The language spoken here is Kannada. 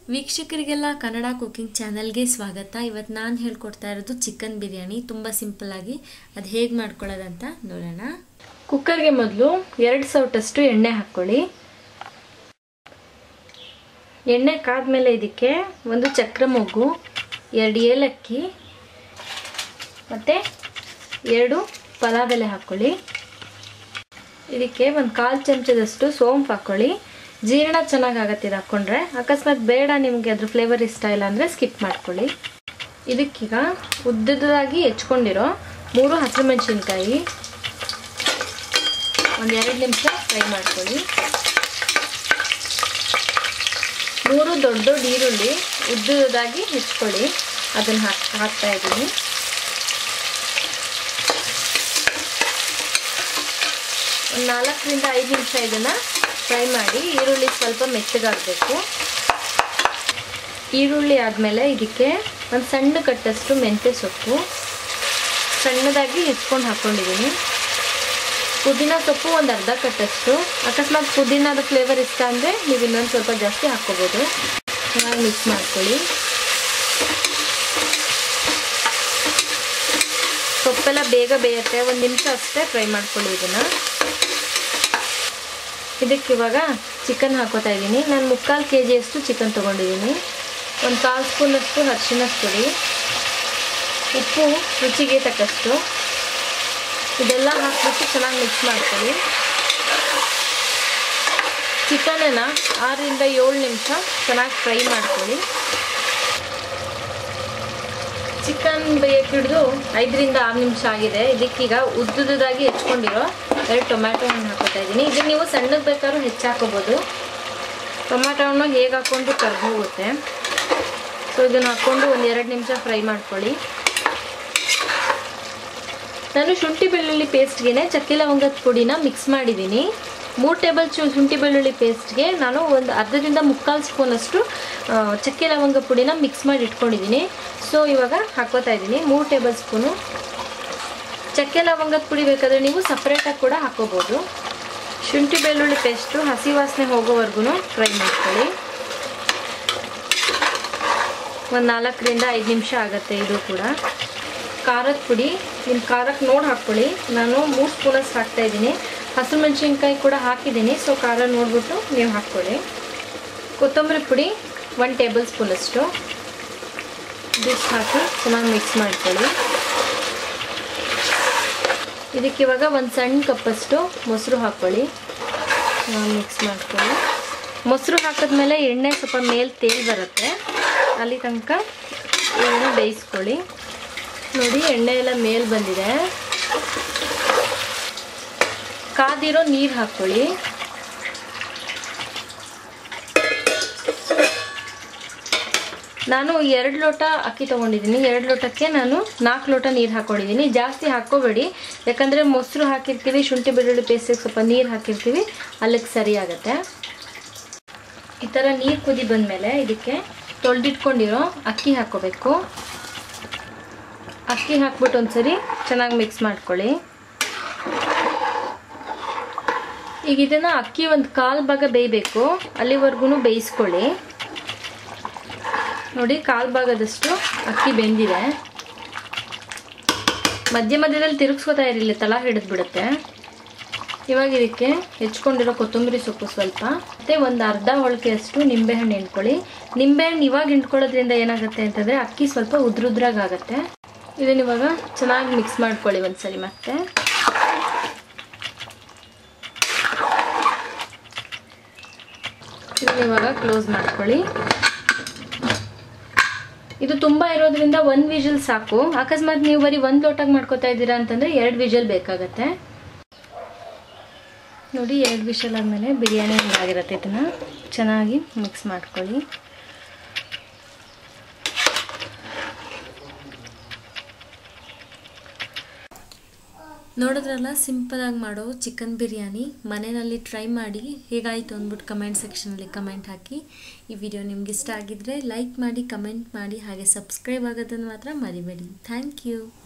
ವೀಕ್ಷಕರಿಗೆಲ್ಲ ಕನ್ನಡ ಕುಕಿಂಗ್ ಚಾನಲ್ಗೆ ಸ್ವಾಗತ ಇವತ್ತು ನಾನು ಹೇಳ್ಕೊಡ್ತಾ ಇರೋದು ಚಿಕನ್ ಬಿರಿಯಾನಿ ತುಂಬ ಸಿಂಪಲ್ಲಾಗಿ ಅದು ಹೇಗೆ ಮಾಡ್ಕೊಳ್ಳೋದಂತ ನೋಡೋಣ ಕುಕ್ಕರ್ಗೆ ಮೊದಲು ಎರಡು ಸೌಟಷ್ಟು ಎಣ್ಣೆ ಹಾಕ್ಕೊಳ್ಳಿ ಎಣ್ಣೆ ಕಾದ್ಮೇಲೆ ಇದಕ್ಕೆ ಒಂದು ಚಕ್ರ ಮೊಗ್ಗು ಎರಡು ಏಲಕ್ಕಿ ಮತ್ತು ಎರಡು ಪಲಾವ್ ಎಲೆ ಹಾಕ್ಕೊಳ್ಳಿ ಇದಕ್ಕೆ ಒಂದು ಕಾಲು ಚಮಚದಷ್ಟು ಸೋಂಪು ಹಾಕ್ಕೊಳ್ಳಿ ಜೀರ್ಣ ಚೆನ್ನಾಗಾಗತ್ತೆ ಇದು ಹಾಕ್ಕೊಂಡ್ರೆ ಅಕಸ್ಮಾತ್ ಬೇಡ ನಿಮಗೆ ಅದ್ರ ಫ್ಲೇವರ್ ಇಷ್ಟ ಇಲ್ಲ ಅಂದರೆ ಸ್ಕಿಪ್ ಮಾಡ್ಕೊಳ್ಳಿ ಇದಕ್ಕೀಗ ಉದ್ದದಾಗಿ ಹೆಚ್ಕೊಂಡಿರೋ ಮೂರು ಹಸಿರು ಮೆಣಸಿನ್ಕಾಯಿ ಒಂದು ಎರಡು ನಿಮಿಷ ಫ್ರೈ ಮಾಡ್ಕೊಳ್ಳಿ ಮೂರು ದೊಡ್ಡ ದೊಡ್ಡ ಈರುಳ್ಳಿ ಉದ್ದದಾಗಿ ಹೆಚ್ಕೊಳ್ಳಿ ಅದನ್ನು ಹಾಕ್ ಹಾಕ್ತಾ ಇದ್ದೀನಿ ಒಂದು ನಾಲ್ಕರಿಂದ ಐದು ನಿಮಿಷ ಇದನ್ನು ಫ್ರೈ ಮಾಡಿ ಈರುಳ್ಳಿ ಸ್ವಲ್ಪ ಮೆತ್ತಗಾಗಬೇಕು ಈರುಳ್ಳಿ ಆದಮೇಲೆ ಇದಕ್ಕೆ ಒಂದು ಸಣ್ಣ ಕಟ್ಟಷ್ಟು ಮೆಂತ್ಯ ಸೊಪ್ಪು ಸಣ್ಣದಾಗಿ ಹೆಚ್ಕೊಂಡು ಹಾಕ್ಕೊಂಡಿದ್ದೀನಿ ಪುದೀನ ಸೊಪ್ಪು ಒಂದು ಅರ್ಧ ಕಟ್ಟಷ್ಟು ಅಕಸ್ಮಾತ್ ಪುದೀನದ ಫ್ಲೇವರ್ ಇಷ್ಟ ಅಂದರೆ ನೀವು ಇನ್ನೊಂದು ಸ್ವಲ್ಪ ಜಾಸ್ತಿ ಹಾಕ್ಕೋಬೋದು ಚೆನ್ನಾಗಿ ಮಿಕ್ಸ್ ಮಾಡ್ಕೊಳ್ಳಿ ಸೊಪ್ಪೆಲ್ಲ ಬೇಗ ಬೇಯುತ್ತೆ ಒಂದು ನಿಮಿಷ ಅಷ್ಟೇ ಫ್ರೈ ಮಾಡ್ಕೊಳ್ಳಿ ಇದನ್ನು ಇದಕ್ಕೆ ಇವಾಗ ಚಿಕನ್ ಹಾಕೋತಾ ಇದ್ದೀನಿ ನಾನು ಮುಕ್ಕಾಲು ಕೆ ಜಿಯಷ್ಟು ಚಿಕನ್ ತೊಗೊಂಡಿದ್ದೀನಿ ಒಂದು ಕಾಲು ಸ್ಪೂನಷ್ಟು ಅರಿಶಿನ ಪುಡಿ ಉಪ್ಪು ರುಚಿಗೆ ತಕ್ಕಷ್ಟು ಇದೆಲ್ಲ ಹಾಕ್ಬಿಟ್ಟು ಚೆನ್ನಾಗಿ ಮಿಕ್ಸ್ ಮಾಡ್ಕೊಳ್ಳಿ ಚಿಕನನ್ನು ಆರರಿಂದ ಏಳು ನಿಮಿಷ ಚೆನ್ನಾಗಿ ಫ್ರೈ ಮಾಡ್ಕೊಳ್ಳಿ ಚಿಕನ್ ಬೇಯಕ್ಕೆ ಹಿಡಿದು ಐದರಿಂದ ಆರು ನಿಮಿಷ ಆಗಿದೆ ಇದಕ್ಕೀಗ ಉದ್ದುದಾಗಿ ಹೆಚ್ಕೊಂಡಿರೋ ಎರಡು ಟೊಮ್ಯಾಟೊ ಹಣ್ಣು ಹಾಕೋತಾ ಇದ್ದೀನಿ ಇದನ್ನು ನೀವು ಸಣ್ಣಗೆ ಬೇಕಾದ್ರೂ ಹೆಚ್ಚು ಹಾಕೋಬೋದು ಟೊಮ್ಯಾಟೊ ಹಣ್ಣು ಹೇಗೆ ಹಾಕ್ಕೊಂಡು ಕರ್ದು ಹೋಗುತ್ತೆ ಸೊ ಇದನ್ನು ಹಾಕ್ಕೊಂಡು ಒಂದು ಎರಡು ನಿಮಿಷ ಫ್ರೈ ಮಾಡ್ಕೊಳ್ಳಿ ನಾನು ಶುಂಠಿ ಬೆಳ್ಳುಳ್ಳಿ ಪೇಸ್ಟ್ಗೆ ಚಕ್ಕೆ ಲವಂಗದ ಪುಡಿನ ಮಿಕ್ಸ್ ಮಾಡಿದ್ದೀನಿ ಮೂರು ಟೇಬಲ್ ಚು ಶುಂಠಿ ಬೆಳ್ಳುಳ್ಳಿ ಪೇಸ್ಟ್ಗೆ ನಾನು ಒಂದು ಅರ್ಧದಿಂದ ಮುಕ್ಕಾಲು ಸ್ಪೂನಷ್ಟು ಚಕ್ಕೆ ಲವಂಗ ಪುಡಿನ ಮಿಕ್ಸ್ ಮಾಡಿ ಇಟ್ಕೊಂಡಿದ್ದೀನಿ ಸೊ ಇವಾಗ ಹಾಕೋತಾ ಇದ್ದೀನಿ ಮೂರು ಟೇಬಲ್ ಸ್ಪೂನು ಚಕ್ಕೆ ಲವಂಗದ ಪುಡಿ ಬೇಕಾದರೆ ನೀವು ಸಪ್ರೇಟಾಗಿ ಕೂಡ ಹಾಕೋಬೋದು ಶುಂಠಿ ಬೆಳ್ಳುಳ್ಳಿ ಪೇಸ್ಟು ಹಸಿ ವಾಸನೆ ಹೋಗೋವರೆಗೂ ಫ್ರೈ ಮಾಡ್ಕೊಳ್ಳಿ ಒಂದು ನಾಲ್ಕರಿಂದ ಐದು ನಿಮಿಷ ಆಗುತ್ತೆ ಇದು ಕೂಡ ಖಾರದ ಪುಡಿ ನಿಮ್ಮ ಖಾರಕ್ಕೆ ನೋಡಿ ಹಾಕ್ಕೊಳ್ಳಿ ನಾನು ಮೂರು ಸ್ಪೂನಷ್ಟು ಹಾಕ್ತಾಯಿದ್ದೀನಿ ಹಸಿರು ಮೆಣಸಿನ್ಕಾಯಿ ಕೂಡ ಹಾಕಿದ್ದೀನಿ ಸೊ ಖಾರ ನೋಡಿಬಿಟ್ಟು ನೀವು ಹಾಕ್ಕೊಳ್ಳಿ ಕೊತ್ತಂಬರಿ ಪುಡಿ ಒನ್ ಟೇಬಲ್ ಸ್ಪೂನಷ್ಟು ಡಿಶ್ ಹಾಕಿ ಚೆನ್ನಾಗಿ ಮಿಕ್ಸ್ ಮಾಡ್ಕೊಳ್ಳಿ ಇದಕ್ಕೆ ಇವಾಗ ಒಂದು ಸಣ್ಣ ಕಪ್ಪಷ್ಟು ಮೊಸರು ಹಾಕ್ಕೊಳ್ಳಿ ಮಿಕ್ಸ್ ಮಾಡ್ಕೊಳ್ಳಿ ಮೊಸರು ಹಾಕಿದ್ಮೇಲೆ ಎಣ್ಣೆ ಸ್ವಲ್ಪ ಮೇಲೆ ತೇಲ್ ಬರುತ್ತೆ ಅಲ್ಲಿ ತನಕ ಇದನ್ನು ಬೇಯಿಸ್ಕೊಳ್ಳಿ ನೋಡಿ ಎಣ್ಣೆ ಎಲ್ಲ ಮೇಲೆ ಬಂದಿದೆ ಕಾದಿರೋ ನೀರು ಹಾಕ್ಕೊಳ್ಳಿ ನಾನು ಎರಡು ಲೋಟ ಅಕ್ಕಿ ತೊಗೊಂಡಿದ್ದೀನಿ ಎರಡು ಲೋಟಕ್ಕೆ ನಾನು ನಾಲ್ಕು ಲೋಟ ನೀರು ಹಾಕ್ಕೊಂಡಿದ್ದೀನಿ ಜಾಸ್ತಿ ಹಾಕ್ಕೋಬೇಡಿ ಯಾಕಂದರೆ ಮೊಸರು ಹಾಕಿರ್ತೀವಿ ಶುಂಠಿ ಬೆಳ್ಳುಳ್ಳಿ ಪೇಸ್ಟಿಗೆ ಸ್ವಲ್ಪ ನೀರು ಹಾಕಿರ್ತೀವಿ ಅಲ್ಲಿಗೆ ಸರಿ ಆಗುತ್ತೆ ಈ ಥರ ನೀರು ಕುದಿ ಬಂದಮೇಲೆ ಇದಕ್ಕೆ ತೊಳೆದಿಟ್ಕೊಂಡಿರೋ ಅಕ್ಕಿ ಹಾಕ್ಕೋಬೇಕು ಅಕ್ಕಿ ಹಾಕ್ಬಿಟ್ಟು ಒಂದ್ಸರಿ ಚೆನ್ನಾಗಿ ಮಿಕ್ಸ್ ಮಾಡ್ಕೊಳ್ಳಿ ಈಗ ಇದನ್ನು ಅಕ್ಕಿ ಒಂದು ಕಾಲು ಭಾಗ ಬೇಯಬೇಕು ಅಲ್ಲಿವರೆಗೂ ಬೇಯಿಸ್ಕೊಳ್ಳಿ ನೋಡಿ ಕಾಲು ಭಾಗದಷ್ಟು ಅಕ್ಕಿ ಬೆಂದಿದೆ ಮಧ್ಯ ಮಧ್ಯದಲ್ಲಿ ತಿರುಗಿಸ್ಕೊತಾ ಇರಲಿಲ್ಲ ತಳ ಹಿಡಿದು ಬಿಡುತ್ತೆ ಇವಾಗ ಇದಕ್ಕೆ ಹೆಚ್ಕೊಂಡಿರೋ ಕೊತ್ತಂಬರಿ ಸೊಪ್ಪು ಸ್ವಲ್ಪ ಮತ್ತು ಒಂದು ಅರ್ಧ ಹೋಳಿಕೆಯಷ್ಟು ನಿಂಬೆಹಣ್ಣು ಹಿಂಡ್ಕೊಳ್ಳಿ ನಿಂಬೆಹಣ್ಣು ಇವಾಗ ಹಿಂಡ್ಕೊಳ್ಳೋದ್ರಿಂದ ಏನಾಗುತ್ತೆ ಅಂತಂದರೆ ಅಕ್ಕಿ ಸ್ವಲ್ಪ ಉದ್ರುದ್ರಾಗುತ್ತೆ ಇದನ್ನ ಇವಾಗ ಚೆನ್ನಾಗಿ ಮಿಕ್ಸ್ ಮಾಡ್ಕೊಳ್ಳಿ ಒಂದ್ಸರಿ ಮತ್ತೆ ಇದನ್ನ ಇವಾಗ ಕ್ಲೋಸ್ ಮಾಡ್ಕೊಳ್ಳಿ ಇದು ತುಂಬ ಇರೋದ್ರಿಂದ ಒಂದು ವಿಜಲ್ ಸಾಕು ಅಕಸ್ಮಾತ್ ನೀವು ಬರೀ ಒಂದು ಲೋಟಾಗಿ ಮಾಡ್ಕೋತಾ ಇದ್ದೀರಾ ಅಂತಂದರೆ ಎರಡು ವಿಜಲ್ ಬೇಕಾಗತ್ತೆ ನೋಡಿ ಎರಡು ವಿಷಲ್ ಆದಮೇಲೆ ಬಿರಿಯಾನಿ ಆಗಿರುತ್ತೆ ಇದನ್ನು ಚೆನ್ನಾಗಿ ಮಿಕ್ಸ್ ಮಾಡ್ಕೊಳ್ಳಿ ನೋಡಿದ್ರಲ್ಲ ಸಿಂಪಲಾಗಿ ಮಾಡೋ ಚಿಕನ್ ಬಿರಿಯಾನಿ ಮನೆಯಲ್ಲಿ ಟ್ರೈ ಮಾಡಿ ಹೇಗಾಯಿತು ಅಂದ್ಬಿಟ್ಟು ಕಮೆಂಟ್ ಸೆಕ್ಷನಲ್ಲಿ ಕಮೆಂಟ್ ಹಾಕಿ ಈ ವಿಡಿಯೋ ನಿಮ್ಗೆ ಇಷ್ಟ ಆಗಿದ್ದರೆ ಲೈಕ್ ಮಾಡಿ ಕಮೆಂಟ್ ಮಾಡಿ ಹಾಗೆ ಸಬ್ಸ್ಕ್ರೈಬ್ ಆಗೋದನ್ನು ಮಾತ್ರ ಮರಿಬೇಡಿ ಥ್ಯಾಂಕ್ ಯು